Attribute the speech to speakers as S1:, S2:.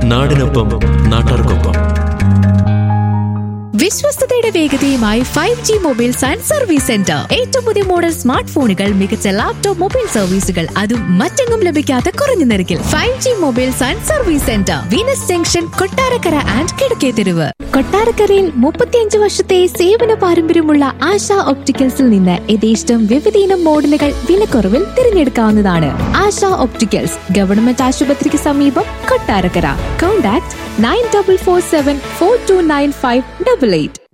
S1: നാടിനൊപ്പം നാട്ടാർക്കൊപ്പം
S2: വിശ്വസ്തയുടെ വേഗതയുമായി five G mobiles and service centre ഏറ്റവും പുതിയ മോഡൽ സ്മാർട്ട് ഫോണുകൾ മികച്ച ലാപ്ടോപ്പ് മൊബൈൽ സർവീസുകൾ അതും മറ്റെങ്ങും ലഭിക്കാത്ത കുറഞ്ഞ നിരക്കിൽ five G mobiles and service centre Venus junction Kottarakkara and കിഴക്കേ തെരുവ് കൊട്ടാരക്കരയിൽ മുപ്പത്തിയഞ്ച് വർഷത്തെ സേവന പാരമ്പര്യമുള്ള ആശ ഒപ്റ്റിക്കൽസിൽ നിന്ന് യഥേഷ്ടം വിവിധയിനം മോഡലുകൾ വിലക്കുറവിൽ തിരഞ്ഞെടുക്കാവുന്നതാണ് ആശ ഒപ്റ്റിക്കൽസ് ഗവൺമെന്റ് ആശുപത്രിക്ക് സമീപം Kottarakkara contact nine double four seven four two nine five double eight